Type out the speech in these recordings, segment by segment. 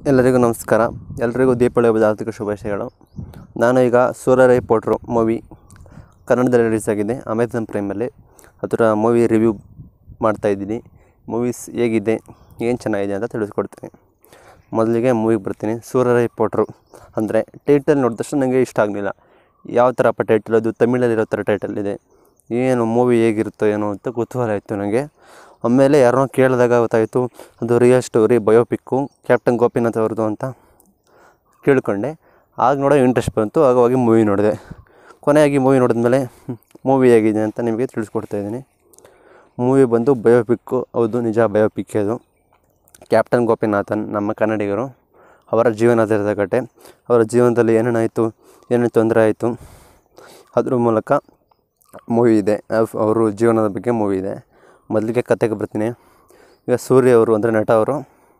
ಎಲ್ಲರಿಗೂ ನಮಸ್ಕಾರ ಎಲ್ರಿಗೂ ದೀಪಾವಳಿ ಹಬ್ಬದ ಆರ್ಥಿಕ ಶುಭಾಶಯಗಳು ನಾನು ಈಗ ಸೂರ್ಯರೈ ಪೋಟ್ರು ಮೂವಿ ಕನ್ನಡದಲ್ಲಿ ರಿಲೀಸ್ ಆಗಿದೆ ಅಮೆಝಾನ್ ಪ್ರೈಮಲ್ಲಿ ಅದರ ಮೂವಿ ರಿವ್ಯೂ ಮಾಡ್ತಾಯಿದ್ದೀನಿ ಮೂವೀಸ್ ಹೇಗಿದೆ ಏನು ಚೆನ್ನಾಗಿದೆ ಅಂತ ತಿಳಿಸ್ಕೊಡ್ತೀನಿ ಮೊದಲಿಗೆ ಮೂವಿಗೆ ಬರ್ತೀನಿ ಸೂರ್ಯರೈ ಪೋಟ್ರು ಅಂದರೆ ಟೈಟಲ್ ನೋಡಿದ ತಕ್ಷಣ ನನಗೆ ಇಷ್ಟ ಆಗಲಿಲ್ಲ ಯಾವ ಥರಪ್ಪ ಟೈಟಲ್ ಅದು ತಮಿಳಲ್ಲಿರೋ ಥರ ಟೈಟಲ್ ಇದೆ ಏನು ಮೂವಿ ಹೇಗಿರುತ್ತೋ ಏನೋ ಅಂತ ಕುತೂಹಲ ಇತ್ತು ನನಗೆ ಆಮೇಲೆ ಯಾರನ್ನೋ ಕೇಳಿದಾಗ ಗೊತ್ತಾಯಿತು ಅದು real story biopic captain Gopinath ಅವ್ರದ್ದು ಅಂತ ಕೇಳ್ಕೊಂಡೆ ಆಗ ನೋಡೋ ಇಂಟ್ರೆಸ್ಟ್ ಬಂತು ಆಗ ಹೋಗಿ ಮೂವಿ ನೋಡಿದೆ ಕೊನೆಯಾಗಿ ಮೂವಿ ನೋಡಿದ್ಮೇಲೆ ಮೂವಿ ಹೇಗಿದೆ ಅಂತ ನಿಮಗೆ ತಿಳಿಸ್ಕೊಡ್ತಾ ಇದ್ದೀನಿ ಮೂವಿ ಬಂದು ಬಯೋಪಿಕ್ಕು ಹೌದು ನಿಜ ಬಯೋಪಿಕ್ ಅದು ಕ್ಯಾಪ್ಟನ್ ಗೋಪಿನಾಥನ್ ನಮ್ಮ ಕನ್ನಡಿಗರು ಅವರ ಜೀವನಾಧಾರಿತ ಕತೆ ಅವರ ಜೀವನದಲ್ಲಿ ಏನೇನಾಯಿತು ಏನೇನು ತೊಂದರೆ ಆಯಿತು ಅದ್ರ ಮೂಲಕ ಮೂವಿ ಇದೆ ಅವ್- ಅವರು ಜೀವನದ ಬಗ್ಗೆ ಮೂವಿ ಇದೆ ಮೊದಲಿಗೆ ಕತೆಗೆ ಬರ್ತೀನಿ ಈಗ ಸೂರ್ಯ ಅವರು ಅಂದರೆ ನಟ ಅವರು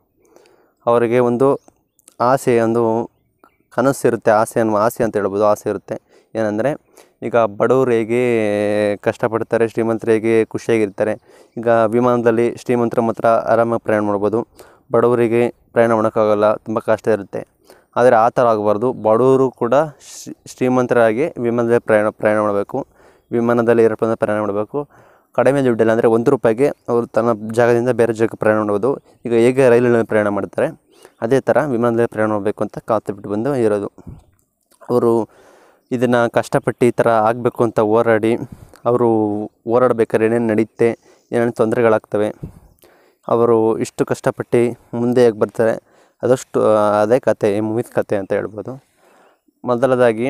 ಅವರಿಗೆ ಒಂದು ಆಸೆ ಒಂದು ಕನಸು ಇರುತ್ತೆ ಆಸೆ ಅನ್ನುವ ಆಸೆ ಅಂತ ಹೇಳ್ಬೋದು ಆಸೆ ಇರುತ್ತೆ ಏನಂದರೆ ಈಗ ಬಡವರು ಹೇಗೆ ಕಷ್ಟಪಡ್ತಾರೆ ಶ್ರೀಮಂತರು ಹೇಗೆ ಖುಷಿಯಾಗಿರ್ತಾರೆ ಈಗ ವಿಮಾನದಲ್ಲಿ ಶ್ರೀಮಂತರ ಮಾತ್ರ ಆರಾಮಾಗಿ ಪ್ರಯಾಣ ಮಾಡ್ಬೋದು ಬಡವರಿಗೆ ಪ್ರಯಾಣ ಮಾಡೋಕ್ಕಾಗಲ್ಲ ತುಂಬ ಕಷ್ಟ ಇರುತ್ತೆ ಆದರೆ ಆ ಥರ ಆಗಬಾರ್ದು ಬಡವರು ಕೂಡ ಶ್ರೀ ಶ್ರೀಮಂತರಾಗಿ ವಿಮಾನದಲ್ಲಿ ಪ್ರಯಾಣ ಪ್ರಯಾಣ ಮಾಡಬೇಕು ವಿಮಾನದಲ್ಲಿ ಏರೋಪ್ಲೇನಲ್ಲಿ ಪ್ರಯಾಣ ಮಾಡಬೇಕು ಕಡಿಮೆ ದುಡ್ಡಿಲ್ಲ ಅಂದರೆ ಒಂದು ರೂಪಾಯಿಗೆ ಅವರು ತನ್ನ ಜಾಗದಿಂದ ಬೇರೆ ಜಾಗಕ್ಕೆ ಪ್ರಯಾಣ ಮಾಡ್ಬೋದು ಈಗ ಹೇಗೆ ರೈಲಿನಲ್ಲಿ ಪ್ರಯಾಣ ಮಾಡ್ತಾರೆ ಅದೇ ಥರ ವಿಮಾನದಲ್ಲಿ ಪ್ರಯಾಣ ಮಾಡಬೇಕು ಅಂತ ಕಾನ್ಸೆಪ್ಟ್ ಬಂದು ಇರೋದು ಅವರು ಇದನ್ನು ಕಷ್ಟಪಟ್ಟು ಈ ಥರ ಆಗಬೇಕು ಅಂತ ಹೋರಾಡಿ ಅವರು ಹೋರಾಡ್ಬೇಕಾದ್ರೆ ಏನೇನು ನಡೀತೆ ಏನೇನು ತೊಂದರೆಗಳಾಗ್ತವೆ ಅವರು ಇಷ್ಟು ಕಷ್ಟಪಟ್ಟು ಮುಂದೆ ಹೇಗೆ ಬರ್ತಾರೆ ಅದಷ್ಟು ಅದೇ ಕತೆ ಈ ಮೂವೀಸ್ ಕತೆ ಅಂತ ಹೇಳ್ಬೋದು ಮೊದಲದಾಗಿ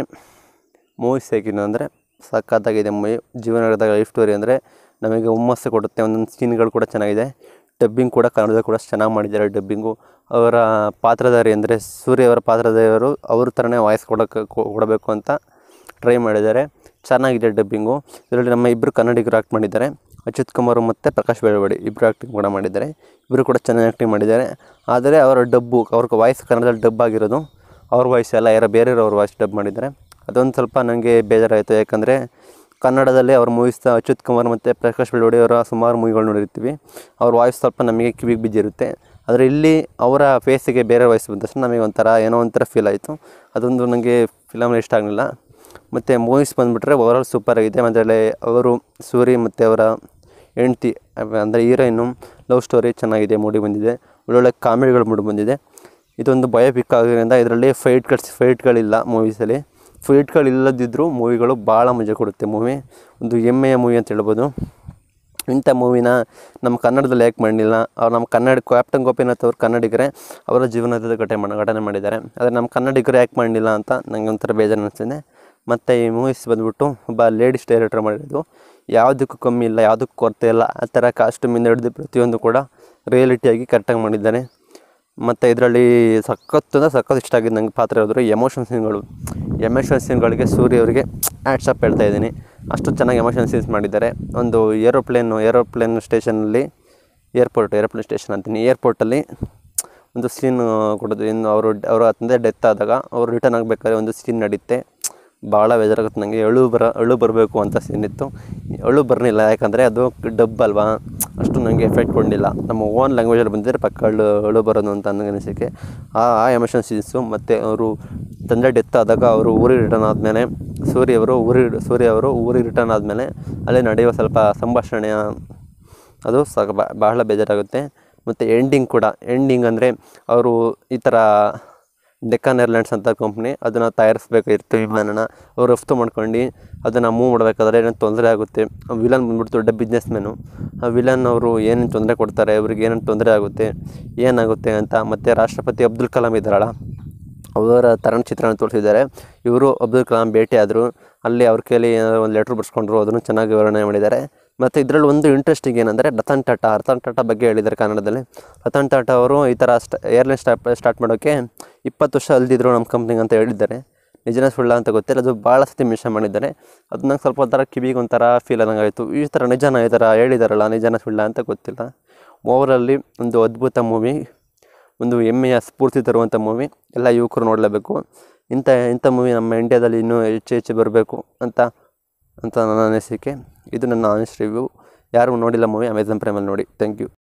ಮೂವೀಸ್ ಹೇಗಿದೆ ಅಂದರೆ ಸಖತ್ತಾಗಿದೆ ಮೂವಿ ಜೀವನದ ಲೈಫ್ ಸ್ಟೋರಿ ಅಂದರೆ ನಮಗೆ ಹುಮ್ಮಸ್ಸು ಕೊಡುತ್ತೆ ಒಂದೊಂದು ಸೀನ್ಗಳು ಕೂಡ ಚೆನ್ನಾಗಿದೆ ಡಬ್ಬಿಂಗ್ ಕೂಡ ಕನ್ನಡದಲ್ಲಿ ಕೂಡ ಚೆನ್ನಾಗಿ ಮಾಡಿದ್ದಾರೆ ಡಬ್ಬಿಂಗು ಅವರ ಪಾತ್ರಧಾರಿ ಅಂದರೆ ಸೂರ್ಯ ಅವರ ಪಾತ್ರಧಾರಿಯವರು ಅವ್ರ ಥರನೇ ವಾಯ್ಸ್ ಕೊಡೋಕ್ಕೆ ಕೊಡಬೇಕು ಅಂತ ಟ್ರೈ ಮಾಡಿದ್ದಾರೆ ಚೆನ್ನಾಗಿದೆ ಡಬ್ಬಿಂಗು ಇದರಲ್ಲಿ ನಮ್ಮ ಇಬ್ಬರು ಕನ್ನಡಿಗರು ಆ್ಯಕ್ಟ್ ಮಾಡಿದ್ದಾರೆ ಅಚ್ಯುತ್ ಕುಮಾರ್ ಮತ್ತು ಪ್ರಕಾಶ್ ಬೆಳವಡಿ ಇಬ್ಬರು ಆ್ಯಕ್ಟಿಂಗ್ ಕೂಡ ಮಾಡಿದ್ದಾರೆ ಇಬ್ಬರು ಕೂಡ ಚೆನ್ನಾಗಿ ಆ್ಯಕ್ಟಿಂಗ್ ಮಾಡಿದ್ದಾರೆ ಆದರೆ ಅವರ ಡಬ್ಬು ಅವ್ರ ವಾಯ್ಸ್ ಕನ್ನಡದಲ್ಲಿ ಡಬ್ ಆಗಿರೋದು ಅವ್ರ ವಾಯ್ಸ್ ಎಲ್ಲ ಯಾರೋ ಬೇರೆಯವ್ರ ವಾಯ್ಸ್ ಡಬ್ ಮಾಡಿದ್ದಾರೆ ಅದೊಂದು ಸ್ವಲ್ಪ ನನಗೆ ಬೇಜಾರಾಯಿತು ಯಾಕಂದರೆ ಕನ್ನಡದಲ್ಲಿ ಅವ್ರ ಮೂವೀಸ್ ಅಚ್ಯುತ್ ಕುಮಾರ್ ಮತ್ತು ಪ್ರಕಾಶ್ ಬೆಳವಡಿ ಅವರ ಸುಮಾರು ಮೂವಿಗಳು ನೋಡಿರ್ತೀವಿ ಅವ್ರ ವಾಯ್ಸ್ ಸ್ವಲ್ಪ ನಮಗೆ ಕಿವಿಗೆ ಬಿದ್ದಿರುತ್ತೆ ಆದರೆ ಇಲ್ಲಿ ಅವರ ಫೇಸಿಗೆ ಬೇರೆ ವಾಯ್ಸ್ ಬಂದ ತಕ್ಷಣ ನಮಗೆ ಒಂಥರ ಏನೋ ಒಂಥರ ಫೀಲ್ ಆಯಿತು ಅದೊಂದು ನನಗೆ ಫಿಲಮ್ ಇಷ್ಟ ಆಗಲಿಲ್ಲ ಮತ್ತು ಮೂವೀಸ್ ಬಂದುಬಿಟ್ರೆ ಓವರಾಲ್ ಸೂಪರ್ ಆಗಿದೆ ಅದರಲ್ಲಿ ಅವರು ಸೂರಿ ಮತ್ತು ಅವರ ಹೆಂಡ್ತಿ ಅಂದರೆ ಹೀರೋಯಿನ್ನು ಲವ್ ಸ್ಟೋರಿ ಚೆನ್ನಾಗಿದೆ ಮೂಡಿ ಬಂದಿದೆ ಒಳ್ಳೊಳ್ಳೆ ಕಾಮಿಡಿಗಳು ಮೂಡಿ ಬಂದಿದೆ ಇದೊಂದು ಬಯೋಪಿಕ್ ಆಗಿರೋದ್ರಿಂದ ಇದರಲ್ಲಿ ಫೈಟ್ಗಳು ಫೈಟ್ಗಳಿಲ್ಲ ಮೂವೀಸಲ್ಲಿ ಫೈಟ್ಗಳಿಲ್ಲದಿದ್ದರೂ ಮೂವಿಗಳು ಭಾಳ ಮಜಾ ಕೊಡುತ್ತೆ ಮೂವಿ ಒಂದು ಹೆಮ್ಮೆಯ ಮೂವಿ ಅಂತ ಹೇಳ್ಬೋದು ಇಂಥ ಮೂವಿನ ನಮ್ಮ ಕನ್ನಡದಲ್ಲಿ ಯಾಕೆ ಮಾಡಲಿಲ್ಲ ಅವ್ರು ನಮ್ಮ ಕನ್ನಡ ಕ್ಯಾಪ್ಟನ್ ಗೋಪಿನಾಥ್ ಅವರು ಕನ್ನಡಿಗರೇ ಅವರ ಜೀವನದ ಘಟನೆ ಮಾಡ ಘಟನೆ ಮಾಡಿದ್ದಾರೆ ಆದರೆ ನಮ್ಮ ಕನ್ನಡಿಗರು ಯಾಕೆ ಮಾಡಲಿಲ್ಲ ಅಂತ ನನಗೆ ಒಂಥರ ಬೇಜಾರು ಅನಿಸ್ತಿದೆ ಮತ್ತು ಈ ಮೂವೀಸ್ ಬಂದ್ಬಿಟ್ಟು ಒಬ್ಬ ಲೇಡೀಸ್ ಡೈರೆಕ್ಟರ್ ಮಾಡಿರೋದು ಯಾವುದಕ್ಕೂ ಕಮ್ಮಿ ಇಲ್ಲ ಯಾವುದಕ್ಕೂ ಕೊರತೆ ಇಲ್ಲ ಆ ಥರ ಕಾಸ್ಟ್ಯೂಮಿಂದ ಹಿಡಿದು ಪ್ರತಿಯೊಂದು ಕೂಡ ರಿಯಾಲಿಟಿಯಾಗಿ ಕರೆಕ್ಟಾಗಿ ಮಾಡಿದ್ದಾನೆ ಮತ್ತು ಇದರಲ್ಲಿ ಸಖತ್ತು ಅಂದರೆ ಸಖತ್ತು ಇಷ್ಟ ಆಗಿದ್ದು ನಂಗೆ ಪಾತ್ರ ಹೇಳಿದ್ರು ಎಮೋಷನ್ ಸೀನ್ಗಳು ಎಮೋಷನ್ ಸೀನ್ಗಳಿಗೆ ಸೂರ್ಯ ಅವರಿಗೆ ಆ್ಯಡ್ಸಪ್ ಹೇಳ್ತಾ ಇದ್ದೀನಿ ಅಷ್ಟು ಚೆನ್ನಾಗಿ ಎಮೋಷನ್ ಸೀನ್ಸ್ ಮಾಡಿದ್ದಾರೆ ಒಂದು ಏರೋಪ್ಲೇನು ಏರೋಪ್ಲೇನ್ ಸ್ಟೇಷನಲ್ಲಿ ಏರ್ಪೋರ್ಟ್ ಏರೋಪ್ಲೇನ್ ಸ್ಟೇಷನ್ ಅಂತೀನಿ ಏರ್ಪೋರ್ಟಲ್ಲಿ ಒಂದು ಸೀನ್ ಕೊಡೋದು ಇನ್ನು ಅವರು ಅವರ ತಂದೆ ಡೆತ್ ಆದಾಗ ಅವರು ರಿಟರ್ನ್ ಆಗಬೇಕಾದ್ರೆ ಒಂದು ಸೀನ್ ನಡೀತೆ ಭಾಳ ಬೇಜಾರಾಗುತ್ತೆ ನನಗೆ ಅಳು ಬರ ಅಳು ಬರಬೇಕು ಅಂತ ಸೀನ್ ಇತ್ತು ಅಳು ಬರಲಿಲ್ಲ ಯಾಕಂದರೆ ಅದು ಡಬ್ ಅಲ್ವಾ ಅಷ್ಟು ನನಗೆ ಎಫೆಕ್ಟ್ ಕೊಂಡಿಲ್ಲ ನಮ್ಮ ಓನ್ ಲ್ಯಾಂಗ್ವೇಜಲ್ಲಿ ಬಂದಿದ್ರೆ ಪಕ್ಕ ಅಳು ಅಳು ಬರೋದು ಅಂತ ನನಗೆ ಅನಿಸಿಕೆ ಆ ಆ ಎಮೋಷನ್ ಸೀನ್ಸು ಮತ್ತು ಅವರು ತಂದೆ ಡೆತ್ ಆದಾಗ ಅವರು ಊರಿಗೆ ರಿಟರ್ನ್ ಆದಮೇಲೆ ಸೂರ್ಯ ಅವರು ಊರಿಗೆ ಸೂರ್ಯ ಅವರು ಊರಿಗೆ ರಿಟರ್ನ್ ಆದಮೇಲೆ ಅಲ್ಲೇ ನಡೆಯುವ ಸ್ವಲ್ಪ ಸಂಭಾಷಣೆಯ ಅದು ಸಾಕ ಬಹಳ ಬೇಜಾರಾಗುತ್ತೆ ಮತ್ತು ಎಂಡಿಂಗ್ ಕೂಡ ಎಂಡಿಂಗ್ ಅಂದರೆ ಅವರು ಈ ಥರ ಡೆಕ್ಕನ್ ಏರ್ಲೈನ್ಸ್ ಅಂತ ಕಂಪ್ನಿ ಅದನ್ನು ತಯಾರಿಸ್ಬೇಕಾಗಿತ್ತು ವಿಮಾನನ ಅವ್ರು ರಫ್ತು ಮಾಡ್ಕೊಂಡು ಅದನ್ನು ಮೂವ್ ಮಾಡಬೇಕಾದ್ರೆ ಏನೇನು ತೊಂದರೆ ಆಗುತ್ತೆ ವಿಲನ್ ಬಂದ್ಬಿಟ್ಟು ದೊಡ್ಡ ಬಿಸ್ನೆಸ್ ಮ್ಯಾನು ಆ ವಿಲನ್ ಅವರು ಏನೇನು ತೊಂದರೆ ಕೊಡ್ತಾರೆ ಅವ್ರಿಗೆ ಏನೇನು ತೊಂದರೆ ಆಗುತ್ತೆ ಏನಾಗುತ್ತೆ ಅಂತ ಮತ್ತು ರಾಷ್ಟ್ರಪತಿ ಅಬ್ದುಲ್ ಕಲಾಂ ಇದ್ದಾರಲ್ಲ ಅವರ ತರಣ ಚಿತ್ರಣ ತೋರಿಸಿದ್ದಾರೆ ಇವರು ಅಬ್ದುಲ್ ಕಲಾಂ ಭೇಟಿ ಆದರು ಅಲ್ಲಿ ಅವ್ರ ಕೈಲಿ ಏನಾದ್ರು ಒಂದು ಲೆಟ್ರ್ ಬರ್ಸ್ಕೊಂಡ್ರು ಅದನ್ನು ಚೆನ್ನಾಗಿ ವಿವರಣೆ ಮಾಡಿದ್ದಾರೆ ಮತ್ತು ಇದರಲ್ಲಿ ಒಂದು ಇಂಟ್ರೆಸ್ಟಿಂಗ್ ಏನಂದರೆ ರತನ್ ಟಾಟಾ ರತನ್ ಟಾಟಾ ಬಗ್ಗೆ ಹೇಳಿದ್ದಾರೆ ಕನ್ನಡದಲ್ಲಿ ರತನ್ ಟಾಟಾ ಅವರು ಈ ಥರ ಸ್ಟ್ ಏರ್ಲೈನ್ ಸ್ಟಾಪ್ ಸ್ಟಾರ್ಟ್ ಮಾಡೋಕ್ಕೆ ಇಪ್ಪತ್ತು ವರ್ಷ ಅಲ್ದಿದ್ರು ನಮ್ಮ ಕಂಪ್ನಿಗೆ ಅಂತ ಹೇಳಿದ್ದಾರೆ ನಿಜನ ಸುಳ್ಳ ಅಂತ ಗೊತ್ತಿಲ್ಲ ಅದು ಭಾಳ ಸತಿ ಮಿಷನ್ ಮಾಡಿದ್ದಾರೆ ಅದು ನಂಗೆ ಸ್ವಲ್ಪ ಒಂಥರ ಕಿವಿಗೆ ಒಂಥರ ಫೀಲ್ ಆದಂಗೆ ಆಯಿತು ಈ ಥರ ನಿಜನ ಈ ಥರ ಹೇಳಿದಾರಲ್ಲ ನಿಜನ ಸುಳ್ಳ ಅಂತ ಗೊತ್ತಿಲ್ಲ ಓವರಲ್ಲಿ ಒಂದು ಅದ್ಭುತ ಮೂವಿ ಒಂದು ಹೆಮ್ಮೆಯ ಸ್ಫೂರ್ತಿ ತರುವಂಥ ಮೂವಿ ಎಲ್ಲ ಯುವಕರು ನೋಡಲೇಬೇಕು ಇಂಥ ಇಂಥ ಮೂವಿ ನಮ್ಮ ಇಂಡ್ಯಾದಲ್ಲಿ ಇನ್ನೂ ಹೆಚ್ಚು ಹೆಚ್ಚು ಬರಬೇಕು ಅಂತ ಅಂತ ನನ್ನ ಅನಿಸಿಕೆ ಇದು ನನ್ನ ಆನೆಸ್ಟ್ ರಿವ್ಯೂ ಯಾರು ನೋಡಿಲ್ಲ ಮೂವಿ ಅಮೆಝಾನ್ ಪ್ರೈಮಲ್ಲಿ ನೋಡಿ ಥ್ಯಾಂಕ್ ಯು